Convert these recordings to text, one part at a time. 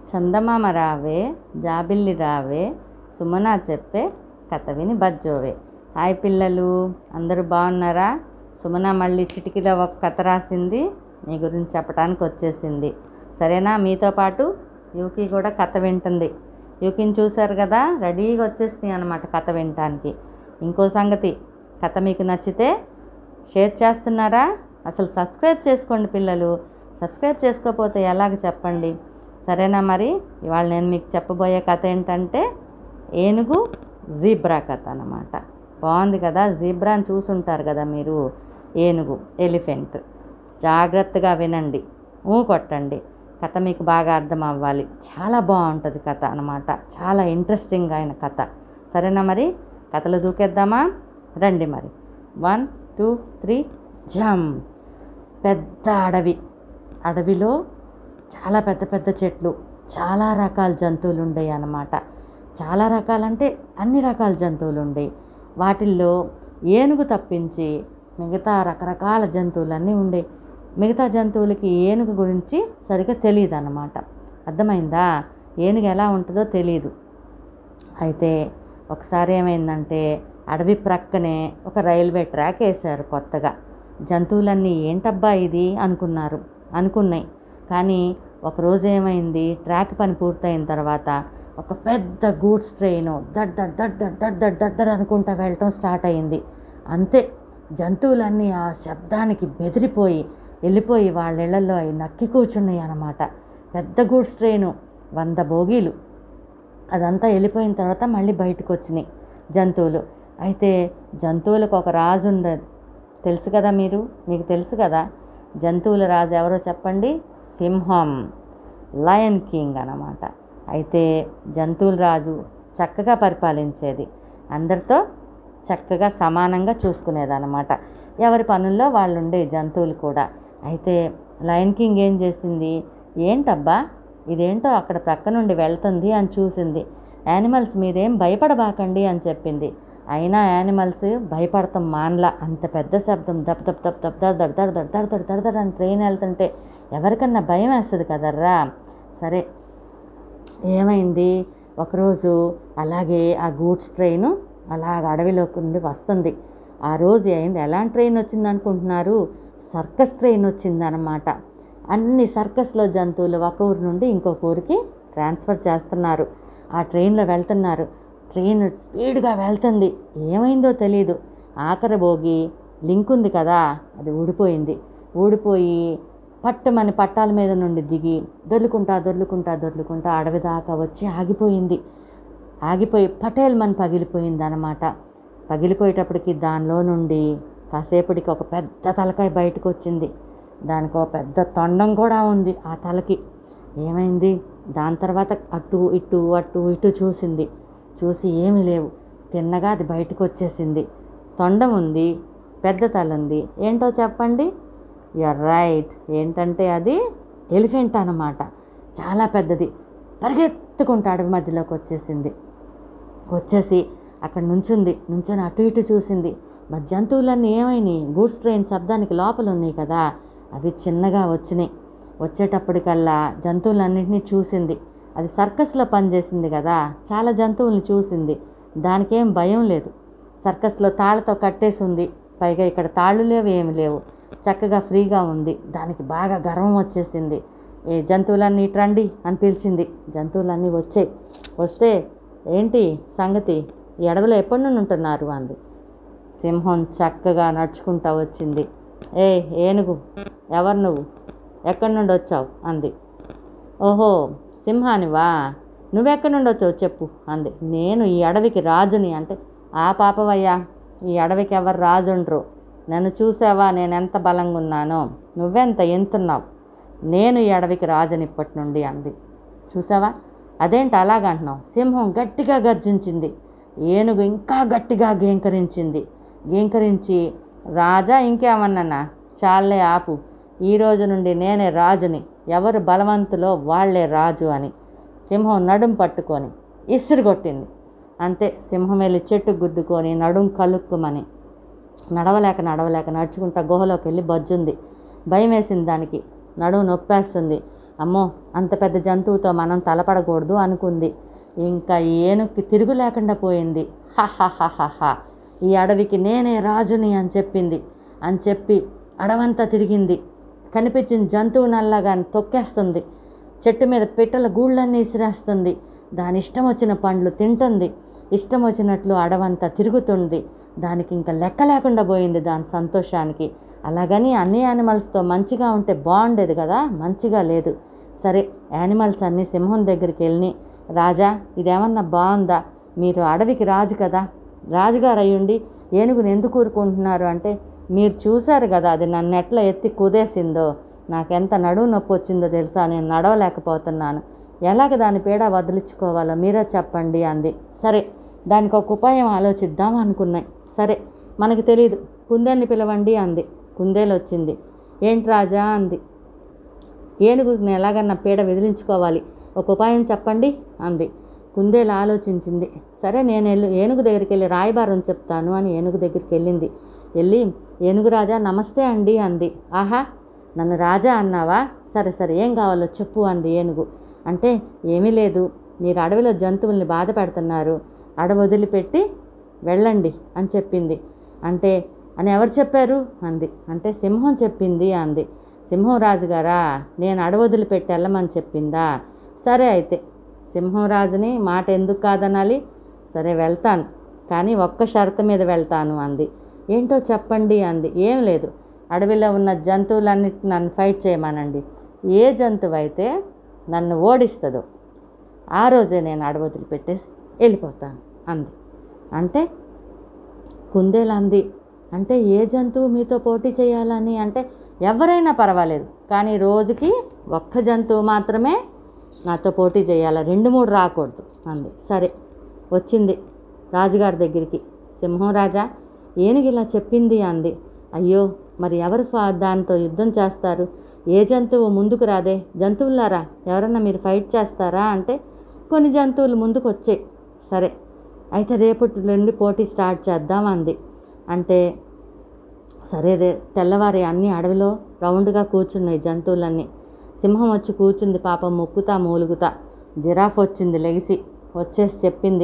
చందమామ రావే జాబిల్లి రావే సుమన చెప్పే కథ విని బజ్జోవే హాయ్ పిల్లలు అందరూ బాగున్నారా సుమన మళ్ళీ చిటికీలో ఒక కథ రాసింది మీ గురించి చెప్పడానికి వచ్చేసింది సరేనా మీతో పాటు యూకి కూడా కథ వింటుంది యూకిని చూశారు కదా రెడీగా వచ్చేసినాయి అనమాట కథ వినటానికి ఇంకో సంగతి కథ మీకు నచ్చితే షేర్ చేస్తున్నారా అసలు సబ్స్క్రైబ్ చేసుకోండి పిల్లలు సబ్స్క్రైబ్ చేసుకోకపోతే ఎలాగ చెప్పండి సరేనా మరి ఇవాళ నేను మీకు చెప్పబోయే కథ ఏంటంటే ఏనుగు జీబ్రా కథ అన్నమాట బాగుంది కదా జీబ్రాని చూసుంటారు కదా మీరు ఏనుగు ఎలిఫెంట్ జాగ్రత్తగా వినండి ఊ కొట్టండి కథ మీకు బాగా అర్థం అవ్వాలి చాలా బాగుంటుంది కథ అన్నమాట చాలా ఇంట్రెస్టింగ్ అయిన కథ సరేనా మరి కథలు దూకేద్దామా రండి మరి వన్ టూ త్రీ జమ్ పెద్ద అడవి అడవిలో చాలా పెద్ద పెద్ద చెట్లు చాలా రకాల జంతువులు ఉండేవి అన్నమాట చాలా రకాలంటే అన్ని రకాల జంతువులు ఉండేవి వాటిల్లో ఏనుగు తప్పించి మిగతా రకరకాల జంతువులన్నీ ఉండేవి మిగతా జంతువులకి ఏనుగు గురించి సరిగ్గా తెలియదు అన్నమాట అర్థమైందా ఏనుగు ఎలా ఉంటుందో తెలియదు అయితే ఒకసారి ఏమైందంటే అడవి ప్రక్కనే ఒక రైల్వే ట్రాక్ వేశారు కొత్తగా జంతువులన్నీ ఏంటబ్బా ఇది అనుకున్నారు అనుకున్నాయి కానీ ఒకరోజు ఏమైంది ట్రాక్ పని పూర్తయిన తర్వాత ఒక పెద్ద గూడ్స్ ట్రైన్ దడ్ దడ్ దడ్ దడ్ దడ్ దడ్ దడ్ దడ్ అనుకుంటా వెళ్ళటం స్టార్ట్ అయింది అంతే జంతువులన్నీ ఆ శబ్దానికి బెదిరిపోయి వెళ్ళిపోయి వాళ్ళ ఇళ్లలో అవి నక్కి కూర్చున్నాయి అన్నమాట పెద్ద గూడ్స్ ట్రైను వంద బోగీలు అదంతా వెళ్ళిపోయిన తర్వాత మళ్ళీ బయటకు వచ్చినాయి జంతువులు అయితే జంతువులకు ఒక రాజు ఉండదు తెలుసు కదా మీరు మీకు తెలుసు కదా జంతువుల రాజు ఎవరో చెప్పండి సింహం లయన్ కింగ్ అన్నమాట అయితే జంతువుల రాజు చక్కగా పరిపాలించేది అందరితో చక్కగా సమానంగా చూసుకునేది అనమాట ఎవరి పనుల్లో వాళ్ళు ఉండే జంతువులు కూడా అయితే లయన్ కింగ్ ఏం చేసింది ఏంటబ్బా ఇదేంటో అక్కడ ప్రక్క నుండి వెళ్తుంది అని చూసింది యానిమల్స్ మీరేం భయపడబాకండి అని చెప్పింది అయినా యానిమల్స్ భయపడతాం మాన్లా అంత పెద్ద శబ్దం దప్ దప్ దప్ దప్ దర్ దర్ దర్ దర్ దర్ దర్ దర్ దర్ అని ట్రైన్ వెళ్తుంటే ఎవరికన్నా భయం వేస్తుంది కదర్రా సరే ఏమైంది ఒకరోజు అలాగే ఆ గూడ్స్ ట్రైను అలాగ అడవిలోకి నుండి వస్తుంది ఆ రోజు ఏంది ఎలాంటి ట్రైన్ వచ్చింది అనుకుంటున్నారు సర్కస్ ట్రైన్ వచ్చిందనమాట అన్ని సర్కస్లో జంతువులు ఒక ఊరు నుండి ఇంకొక ఊరికి ట్రాన్స్ఫర్ చేస్తున్నారు ఆ ట్రైన్లో వెళ్తున్నారు ట్రైన్ స్పీడ్గా వెళ్తుంది ఏమైందో తెలియదు ఆఖరి భోగి లింక్ ఉంది కదా అది ఊడిపోయింది ఊడిపోయి పట్టమని పట్టాల మీద నుండి దిగి దొర్లుకుంటా దొర్లుకుంటా దొర్లుకుంటా అడవి దాకా వచ్చి ఆగిపోయింది ఆగిపోయి పటేల్ మని పగిలిపోయింది అనమాట పగిలిపోయేటప్పటికి దానిలో నుండి కాసేపటికి ఒక పెద్ద తలకాయ బయటకు వచ్చింది దానికి ఒక పెద్ద తొండం కూడా ఉంది ఆ తలకి ఏమైంది దాని తర్వాత అటు ఇటు అటు ఇటు చూసింది చూసి ఏమీ లేవు తిన్నగా అది బయటకు వచ్చేసింది తొండం ఉంది పెద్ద తల ఉంది ఏంటో చెప్పండి యర్ రైట్ ఏంటంటే అది ఎలిఫెంట్ అన్నమాట చాలా పెద్దది పరిగెత్తుకుంటూ అడవి మధ్యలోకి వచ్చేసింది వచ్చేసి అక్కడ నుంచుంది నుంచొని అటు ఇటు చూసింది మరి జంతువులన్నీ ఏమైనాయి గూడ్స్ ట్రైన్ శబ్దానికి లోపల ఉన్నాయి కదా అవి చిన్నగా వచ్చినాయి వచ్చేటప్పటికల్లా జంతువులన్నింటినీ చూసింది అది సర్కస్లో పనిచేసింది కదా చాలా జంతువుల్ని చూసింది దానికేం భయం లేదు సర్కస్లో తాళ్ళతో కట్టేసి ఉంది పైగా ఇక్కడ తాళ్ళు లేవు ఏమి లేవు చక్కగా ఫ్రీగా ఉంది దానికి బాగా గర్వం వచ్చేసింది ఏ జంతువులన్నీ ఇటు రండి అని పిలిచింది జంతువులన్నీ వచ్చాయి వస్తే ఏంటి సంగతి ఈ అడవిలో ఎప్పటి నుండి ఉంటున్నారు అంది సింహం చక్కగా నడుచుకుంటా వచ్చింది ఏ ఏనుగు ఎవరు నువ్వు ఎక్కడి నుండి వచ్చావు అంది ఓహో సింహానివా నువ్వెక్కడి నుండి వచ్చావు చెప్పు అంది నేను ఈ అడవికి రాజుని అంటే ఆ పాపవయ్యా ఈ అడవికి ఎవరు రాజుండ్రు నన్ను చూసావా నేను ఎంత బలంగా ఉన్నానో నువ్వెంత ఎంతున్నావు నేను ఈ అడవికి రాజుని ఇప్పటి నుండి అంది చూసావా అదేంటి అలాగంటున్నావు సింహం గట్టిగా గర్జించింది ఏనుగు ఇంకా గట్టిగా గేంకరించింది గేంకరించి రాజా ఇంకేమన్నానా చాలే ఆపు ఈ రోజు నుండి నేనే రాజుని ఎవరు బలవంతులో వాళ్లే రాజు అని సింహం నడుం పట్టుకొని ఇసిరి కొట్టింది అంతే సింహం వెళ్ళి చెట్టు గుద్దుకొని నడుం కలుక్కుమని నడవలేక నడవలేక నడుచుకుంటా గుహలోకి వెళ్ళి బజ్జుంది భయం వేసింది దానికి నడుము నొప్పేస్తుంది అమ్మో అంత పెద్ద జంతువుతో మనం తలపడకూడదు అనుకుంది ఇంకా ఏనుక్కి తిరుగు లేకుండా పోయింది హహహహహ ఈ అడవికి నేనే రాజుని అని చెప్పింది అని చెప్పి అడవంతా తిరిగింది కనిపించిన జంతువు నల్లగా తొక్కేస్తుంది చెట్టు మీద పిట్టల గూళ్ళన్నీ ఇసిరేస్తుంది దాని ఇష్టం వచ్చిన పండ్లు తింటుంది ఇష్టం వచ్చినట్లు అడవంతా తిరుగుతుంది దానికి ఇంకా లెక్క లేకుండా పోయింది దాని సంతోషానికి అలాగని అన్ని యానిమల్స్తో మంచిగా ఉంటే బాగుండేది కదా మంచిగా లేదు సరే యానిమల్స్ అన్నీ సింహం దగ్గరికి వెళ్ళి రాజా ఇదేమన్నా బాగుందా మీరు అడవికి రాజు కదా రాజుగారు అయ్యుండి ఏనుగుని ఎందుకు ఊరుకుంటున్నారు అంటే మీరు చూశారు కదా అది నన్ను ఎట్లా ఎత్తి కుదేసిందో నాకెంత నడువు నొప్పి వచ్చిందో తెలుసా నేను నడవలేకపోతున్నాను ఎలాగ దాని పీడ వదిలించుకోవాలో మీరే చెప్పండి అంది సరే దానికి ఒక ఉపాయం ఆలోచిద్దాం అనుకున్నాయి సరే మనకి తెలియదు కుందేల్ని పిలవండి అంది కుందేలు వచ్చింది ఏంటి రాజా అంది ఏనుగుని ఎలాగన్నా పీడ విదిలించుకోవాలి ఒక ఉపాయం చెప్పండి అంది కుందేలు ఆలోచించింది సరే నేను వెళ్ళు ఏనుగు దగ్గరికి వెళ్ళి రాయబారం చెప్తాను అని ఏనుగు దగ్గరికి వెళ్ళింది వెళ్ళి ఏనుగు రాజా నమస్తే అండి అంది ఆహా నన్ను రాజా అన్నావా సరే సరే ఏం కావాలో చెప్పు అంది ఏనుగు అంటే ఏమీ లేదు మీరు అడవిలో జంతువుల్ని బాధ పెడుతున్నారు అడవి వదిలిపెట్టి వెళ్ళండి అని చెప్పింది అంటే అని ఎవరు చెప్పారు అంది అంటే సింహం చెప్పింది అంది సింహం రాజుగారా నేను అడవి వదిలిపెట్టి వెళ్ళమని చెప్పిందా సరే అయితే సింహం రాజుని మాట ఎందుకు కాదనాలి సరే వెళ్తాను కానీ ఒక్క షరతు మీద వెళ్తాను అంది ఏంటో చెప్పండి అంది ఏం లేదు అడవిలో ఉన్న జంతువులన్నిటి నన్ను ఫైట్ చేయమనండి ఏ జంతువు అయితే నన్ను ఓడిస్తుందో ఆ రోజే నేను అడవి వదిలిపెట్టేసి వెళ్ళిపోతాను అంది అంటే కుందేలు అంది అంటే ఏ జంతువు మీతో పోటీ చేయాలని అంటే ఎవరైనా పర్వాలేదు కానీ రోజుకి ఒక్క జంతువు మాత్రమే నాతో పోటీ చేయాలి రెండు మూడు రాకూడదు అంది సరే వచ్చింది రాజుగారి దగ్గరికి సింహం రాజా ఏనుగు ఇలా చెప్పింది అంది అయ్యో మరి ఎవరు ఫా- దాంతో యుద్ధం చేస్తారు ఏ జంతువు ముందుకు రాదే జంతువులారా ఎవరన్నా మీరు ఫైట్ చేస్తారా అంటే కొన్ని జంతువులు ముందుకు వచ్చాయి సరే అయితే రేపటి నుండి పోటీ స్టార్ట్ చేద్దాం అంది అంటే సరే రే తెల్లవారి అన్ని అడవిలో రౌండ్గా కూర్చున్నాయి జంతువులన్నీ సింహం వచ్చి కూర్చుంది పాపం మొక్కుతా మూలుగుతా జిరాఫ్ వచ్చింది లెగిసి వచ్చేసి చెప్పింది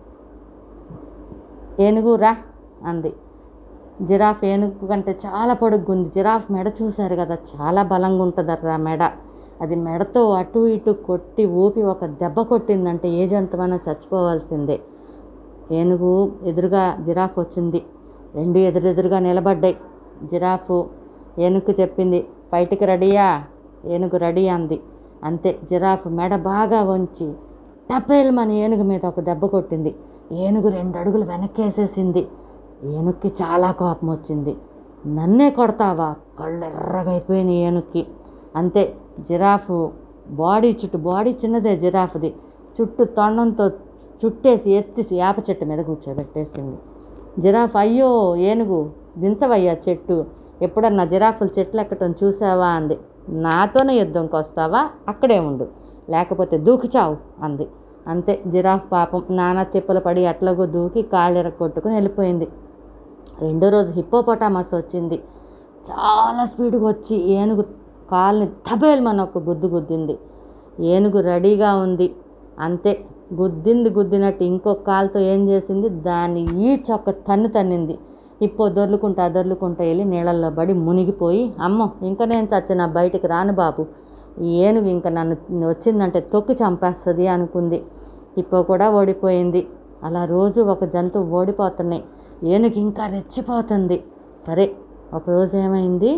ఏనుగు రా అంది జిరాఫ్ ఏనుగు కంటే చాలా పొడుగ్గుంది జిరాఫ్ మెడ చూశారు కదా చాలా బలంగా ఉంటుందర్రా మెడ అది మెడతో అటు ఇటు కొట్టి ఊపి ఒక దెబ్బ కొట్టిందంటే ఏ జంతువైనా చచ్చిపోవాల్సిందే ఏనుగు ఎదురుగా జిరాఫ్ వచ్చింది రెండు ఎదురెదురుగా నిలబడ్డాయి జిరాఫ్ ఏనుగు చెప్పింది ఫైట్కి రెడీయా ఏనుగు రెడీ అంది అంతే జిరాఫ్ మెడ బాగా వంచి టపేల్మని ఏనుగు మీద ఒక దెబ్బ కొట్టింది ఏనుగు రెండు అడుగులు వెనక్కేసేసింది ఏనుగుకి చాలా కోపం వచ్చింది నన్నే కొడతావా కళ్ళు ఎర్రగైపోయినాయి ఏనుగుకి అంతే జిరాఫ్ బాడీ చుట్టూ బాడీ చిన్నదే జిరాఫ్ది చుట్టూ తొండంతో చుట్టేసి ఎత్తి వేప చెట్టు మీద కూర్చోబెట్టేసింది జిరాఫ్ అయ్యో ఏనుగు దించవయ్యా చెట్టు ఎప్పుడన్నా జిరాఫులు చెట్లు ఎక్కటం చూసావా అంది నాతోనే యుద్ధంకి వస్తావా అక్కడే ఉండు లేకపోతే దూకిచావు అంది అంతే జిరాఫ్ పాపం నానా తిప్పలు పడి ఎట్లాగో దూకి కాళ్ళు కొట్టుకుని వెళ్ళిపోయింది రెండో రోజు హిప్పోపొటామస్ వచ్చింది చాలా స్పీడ్గా వచ్చి ఏనుగు కాల్ని తబేల్మని ఒక గుద్దు గుద్దింది ఏనుగు రెడీగా ఉంది అంతే గుద్దింది గుద్దినట్టు ఇంకొక కాలుతో ఏం చేసింది దాన్ని ఈడ్చి ఒక తన్ను తన్నింది ఇప్పో దొర్లుకుంటా దొర్లుకుంటా వెళ్ళి నీళ్ళల్లో పడి మునిగిపోయి అమ్మో ఇంకా నేను చచ్చిన బయటికి రాను బాబు ఈ ఏనుగు ఇంకా నన్ను వచ్చిందంటే తొక్కి చంపేస్తుంది అనుకుంది ఇప్పో కూడా ఓడిపోయింది అలా రోజు ఒక జంతువు ఓడిపోతున్నాయి ఏనుగు ఇంకా రెచ్చిపోతుంది సరే ఒకరోజు ఏమైంది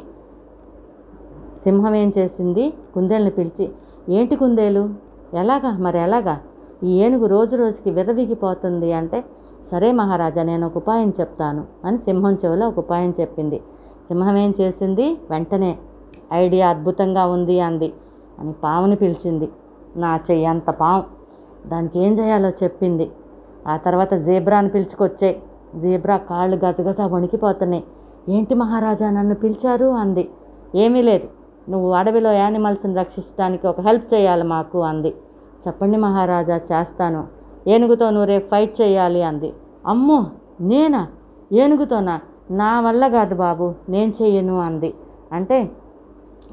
సింహం ఏం చేసింది కుందేలుని పిలిచి ఏంటి కుందేలు ఎలాగా మరి ఎలాగా ఈ ఏనుగు రోజు రోజుకి విర్రవీగిపోతుంది అంటే సరే మహారాజా నేను ఒక ఉపాయం చెప్తాను అని సింహం చెవిలో ఒక ఉపాయం చెప్పింది సింహం ఏం చేసింది వెంటనే ఐడియా అద్భుతంగా ఉంది అంది అని పాముని పిలిచింది నా చెయ్యి అంత పాము దానికి ఏం చేయాలో చెప్పింది ఆ తర్వాత జీబ్రాని పిలుచుకొచ్చాయి జీబ్రా కాళ్ళు గజగజ వణికిపోతున్నాయి ఏంటి మహారాజా నన్ను పిలిచారు అంది ఏమీ లేదు నువ్వు అడవిలో యానిమల్స్ని రక్షించడానికి ఒక హెల్ప్ చేయాలి మాకు అంది చెప్పండి మహారాజా చేస్తాను ఏనుగుతో నువ్వు రేపు ఫైట్ చేయాలి అంది అమ్మో నేనా ఏనుగుతోనా నా వల్ల కాదు బాబు నేను చెయ్యను అంది అంటే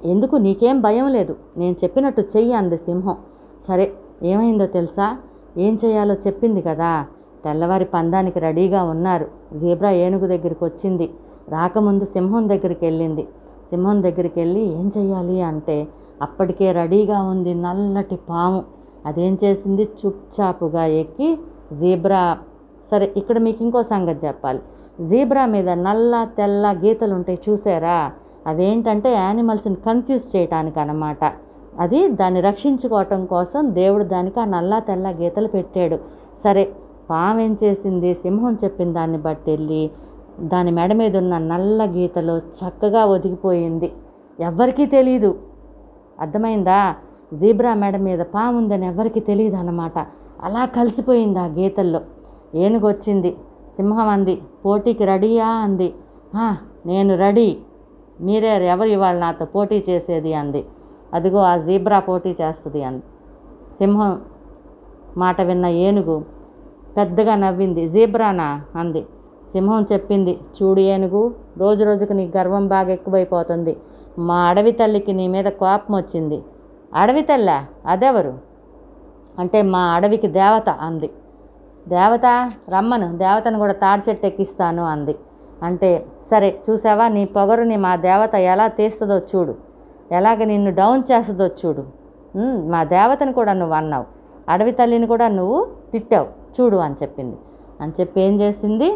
ఎందుకు నీకేం భయం లేదు నేను చెప్పినట్టు చెయ్యి అంది సింహం సరే ఏమైందో తెలుసా ఏం చేయాలో చెప్పింది కదా తెల్లవారి పందానికి రెడీగా ఉన్నారు జీబ్రా ఏనుగు దగ్గరికి వచ్చింది రాకముందు సింహం దగ్గరికి వెళ్ళింది సింహం దగ్గరికి వెళ్ళి ఏం చెయ్యాలి అంటే అప్పటికే రెడీగా ఉంది నల్లటి పాము అదేం చేసింది చుప్చాపుగా ఎక్కి జీబ్రా సరే ఇక్కడ మీకు ఇంకో సంగతి చెప్పాలి జీబ్రా మీద నల్ల తెల్ల గీతలు ఉంటాయి చూసారా అవేంటంటే యానిమల్స్ని కన్ఫ్యూజ్ చేయటానికి అన్నమాట అది దాన్ని రక్షించుకోవటం కోసం దేవుడు దానికి ఆ నల్ల తెల్ల గీతలు పెట్టాడు సరే పాము ఏం చేసింది సింహం చెప్పిన దాన్ని బట్టి వెళ్ళి దాని మెడ మీద ఉన్న నల్ల గీతలో చక్కగా ఒదిగిపోయింది ఎవ్వరికీ తెలియదు అర్థమైందా జీబ్రా మెడ మీద పాము ఉందని ఎవరికి తెలియదు అన్నమాట అలా కలిసిపోయింది ఆ గీతల్లో ఏనుగు వచ్చింది సింహం అంది పోటీకి రెడీయా అంది "ఆ, నేను రెడీ మీరే ఎవరు ఇవాళ నాతో పోటీ చేసేది అంది అదిగో ఆ జీబ్రా పోటీ చేస్తుంది అంది సింహం మాట విన్న ఏనుగు పెద్దగా నవ్వింది జీబ్రానా అంది సింహం చెప్పింది చూడు ఏనుగు రోజు రోజుకు నీ గర్వం బాగా ఎక్కువైపోతుంది మా అడవి తల్లికి నీ మీద కోపం వచ్చింది అడవి తల్ల అదెవరు అంటే మా అడవికి దేవత అంది దేవత రమ్మను దేవతను కూడా తాడి చెట్టు ఎక్కిస్తాను అంది అంటే సరే చూసావా నీ పొగరుని మా దేవత ఎలా తీస్తుందో చూడు ఎలాగ నిన్ను డౌన్ చేస్తుందో చూడు ఉమ్, మా దేవతని కూడా నువ్వు అన్నావు అడవి తల్లిని కూడా నువ్వు తిట్టావు చూడు అని చెప్పింది అని చెప్పి ఏం చేసింది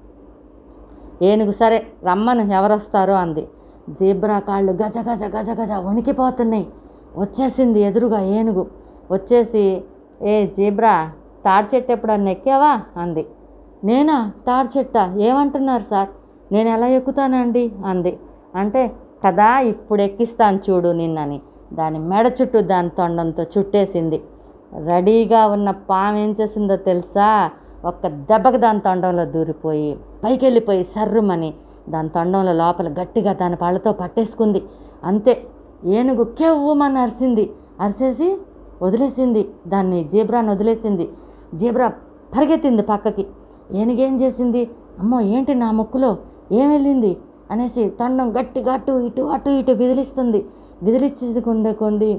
ఏనుగు సరే రమ్మను ఎవరు వస్తారో అంది జీబ్రా కాళ్ళు గజ గజ గజ గజ వణికిపోతున్నాయి వచ్చేసింది ఎదురుగా ఏనుగు వచ్చేసి ఏ జీబ్రా తాడి చెట్టు ఎప్పుడన్నా ఎక్కావా అంది నేనా తాడి చెట్ట ఏమంటున్నారు సార్ నేను ఎలా ఎక్కుతానండి అంది అంటే కదా ఇప్పుడు ఎక్కిస్తాను చూడు నిన్నని దాని మెడ చుట్టూ దాని తొండంతో చుట్టేసింది రెడీగా ఉన్న పాము ఏం చేసిందో తెలుసా ఒక్క దెబ్బకి దాని తొండంలో దూరిపోయి పైకి వెళ్ళిపోయి సర్రుమని దాని తొండంలో లోపల గట్టిగా దాని పళ్ళతో పట్టేసుకుంది అంతే ఏనుగు కెవ్వుమని అరిసింది అరిసేసి వదిలేసింది దాన్ని జీబ్రాని వదిలేసింది జీబ్రా పరిగెత్తింది పక్కకి ఏనుగేం చేసింది అమ్మో ఏంటి నా ముక్కులో ఏం వెళ్ళింది అనేసి తొండం గట్టిగా అటు ఇటు అటు ఇటు విదిలిస్తుంది విదిలిచ్చేది కొంది కొంది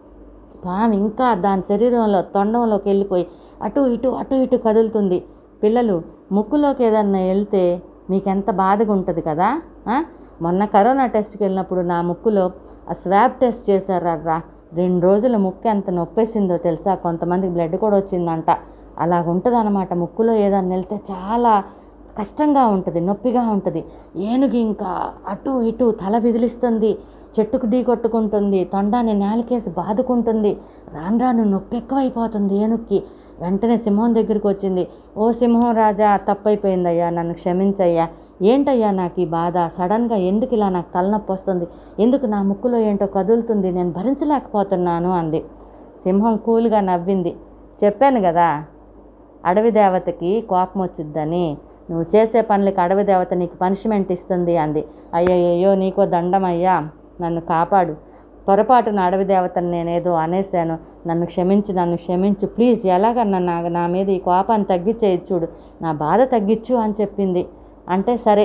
పాము ఇంకా దాని శరీరంలో తొండంలోకి వెళ్ళిపోయి అటు ఇటు అటు ఇటు కదులుతుంది పిల్లలు ముక్కులోకి ఏదన్నా వెళ్తే మీకు ఎంత బాధగా ఉంటుంది కదా ఆ? మొన్న కరోనా టెస్ట్కి వెళ్ళినప్పుడు నా ముక్కులో ఆ స్వాబ్ టెస్ట్ చేశారా రెండు రోజుల ముక్కు ఎంత నొప్పేసిందో తెలుసా కొంతమందికి బ్లడ్ కూడా వచ్చిందంట అలాగ ఉంటుంది అనమాట ముక్కులో ఏదన్నా వెళ్తే చాలా కష్టంగా ఉంటుంది నొప్పిగా ఉంటుంది ఏనుగు ఇంకా అటు ఇటు తల విదిలిస్తుంది చెట్టుకు ఢీ కొట్టుకుంటుంది తొండాన్ని నేలకేసి బాదుకుంటుంది రాను రాను నొప్పి ఎక్కువైపోతుంది ఏనుగుకి వెంటనే సింహం దగ్గరికి వచ్చింది ఓ సింహం రాజా తప్పైపోయిందయ్యా నన్ను క్షమించయ్యా ఏంటయ్యా నాకు ఈ బాధ సడన్గా ఎందుకు ఇలా నాకు తలనొప్పి వస్తుంది ఎందుకు నా ముక్కులో ఏంటో కదులుతుంది నేను భరించలేకపోతున్నాను అంది సింహం కూల్గా నవ్వింది చెప్పాను కదా అడవి దేవతకి కోపం వచ్చిద్దని నువ్వు చేసే పనులకి అడవి దేవత నీకు పనిష్మెంట్ ఇస్తుంది అంది అయ్యయ్యో నీకో దండమయ్యా నన్ను కాపాడు పొరపాటున అడవి దేవతని నేనేదో అనేసాను నన్ను క్షమించు నన్ను క్షమించు ప్లీజ్ ఎలాగన్నా నా నా మీద ఈ కోపాన్ని తగ్గించేది చూడు నా బాధ తగ్గించు అని చెప్పింది అంటే సరే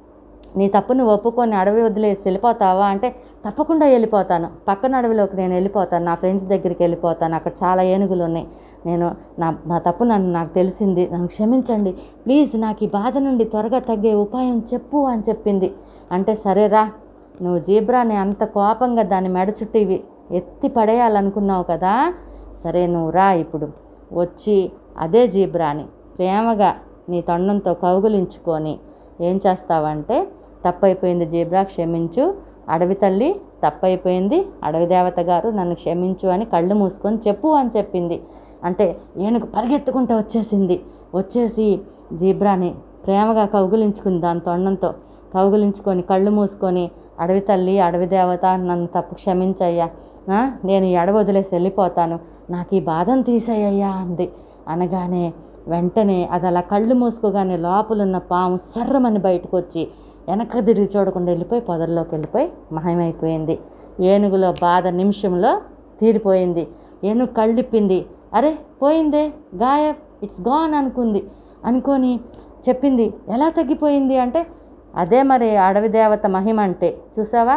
నీ తప్పు నువ్వు ఒప్పుకొని అడవి వదిలేసి వెళ్ళిపోతావా అంటే తప్పకుండా వెళ్ళిపోతాను పక్కన అడవిలోకి నేను వెళ్ళిపోతాను నా ఫ్రెండ్స్ దగ్గరికి వెళ్ళిపోతాను అక్కడ చాలా ఏనుగులు ఉన్నాయి నేను నా నా తప్పు నన్ను నాకు తెలిసింది నన్ను క్షమించండి ప్లీజ్ నాకు ఈ బాధ నుండి త్వరగా తగ్గే ఉపాయం చెప్పు అని చెప్పింది అంటే సరేరా నువ్వు జీబ్రాని అంత కోపంగా దాని మెడ చుట్టూ ఇవి ఎత్తి పడేయాలనుకున్నావు కదా సరే నువ్వు రా ఇప్పుడు వచ్చి అదే జీబ్రాని ప్రేమగా నీ తొండంతో కౌగులించుకొని ఏం చేస్తావంటే తప్పైపోయింది జీబ్రా క్షమించు అడవి తల్లి తప్పైపోయింది అడవి దేవత గారు నన్ను క్షమించు అని కళ్ళు మూసుకొని చెప్పు అని చెప్పింది అంటే ఏనుగు పరిగెత్తుకుంటూ వచ్చేసింది వచ్చేసి జీబ్రాని ప్రేమగా కౌగులించుకుంది దాని తొండంతో కౌగులించుకొని కళ్ళు మూసుకొని అడవి తల్లి అడవి దేవత నన్ను తప్పు క్షమించయ్యా ఆ, నేను ఈ అడవి వదిలేసి వెళ్ళిపోతాను నాకు ఈ బాధను తీసేయ్యా అంది అనగానే వెంటనే అది అలా కళ్ళు మూసుకోగానే లోపలున్న పాము సర్రమని బయటకు వచ్చి వెనక్కి తిరిగి చూడకుండా వెళ్ళిపోయి పొదల్లోకి వెళ్ళిపోయి మాయమైపోయింది ఏనుగులో బాధ నిమిషంలో తీరిపోయింది ఏనుగు కళ్ళిప్పింది అరే పోయిందే గాయబ్ ఇట్స్ గాన్ అనుకుంది అనుకొని చెప్పింది ఎలా తగ్గిపోయింది అంటే అదే మరి అడవి దేవత మహిమ అంటే చూసావా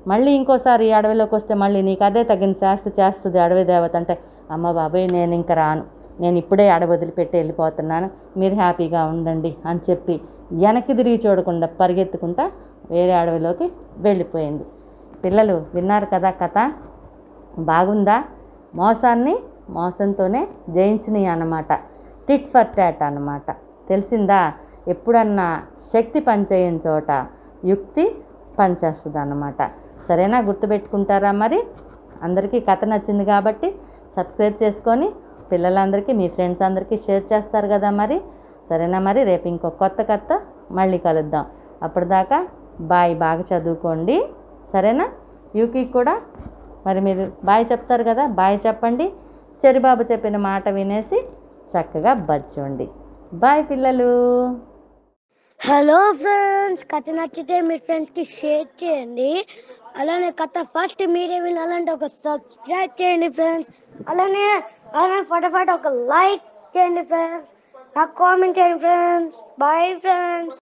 మళ్ళీ ఇంకోసారి ఈ అడవిలోకి వస్తే మళ్ళీ నీకు అదే తగిన శాస్తి చేస్తుంది అడవి దేవత అంటే అమ్మ బాబాయ్ నేను ఇంకా రాను నేను ఇప్పుడే అడవి వదిలిపెట్టి వెళ్ళిపోతున్నాను మీరు హ్యాపీగా ఉండండి అని చెప్పి వెనక్కి తిరిగి చూడకుండా పరిగెత్తుకుంటా వేరే అడవిలోకి వెళ్ళిపోయింది పిల్లలు విన్నారు కదా కథ బాగుందా మోసాన్ని మోసంతోనే జయించినాయి అన్నమాట టిట్ ఫర్ టాట్ అన్నమాట తెలిసిందా ఎప్పుడన్నా శక్తి పనిచేయని చోట యుక్తి పనిచేస్తుంది అన్నమాట సరేనా గుర్తుపెట్టుకుంటారా మరి అందరికీ కథ నచ్చింది కాబట్టి సబ్స్క్రైబ్ చేసుకొని పిల్లలందరికీ మీ ఫ్రెండ్స్ అందరికీ షేర్ చేస్తారు కదా మరి సరేనా మరి రేపు ఇంకో కొత్త కథ మళ్ళీ కలుద్దాం అప్పటిదాకా బాయ్ బాగా చదువుకోండి సరేనా యూకి కూడా మరి మీరు బాయ్ చెప్తారు కదా బాయ్ చెప్పండి చెరిబాబు చెప్పిన మాట వినేసి చక్కగా బచ్చోండి బాయ్ పిల్లలు హలో ఫ్రెండ్స్ కథ నచ్చితే మీ ఫ్రెండ్స్కి షేర్ చేయండి అలానే కథ ఫస్ట్ మీరే వినాలంటే ఒక సబ్స్క్రైబ్ చేయండి ఫ్రెండ్స్ అలానే అలానే ఫటాఫట్ ఒక లైక్ చేయండి ఫ్రెండ్స్ నాకు కామెంట్ చేయండి ఫ్రెండ్స్ బాయ్ ఫ్రెండ్స్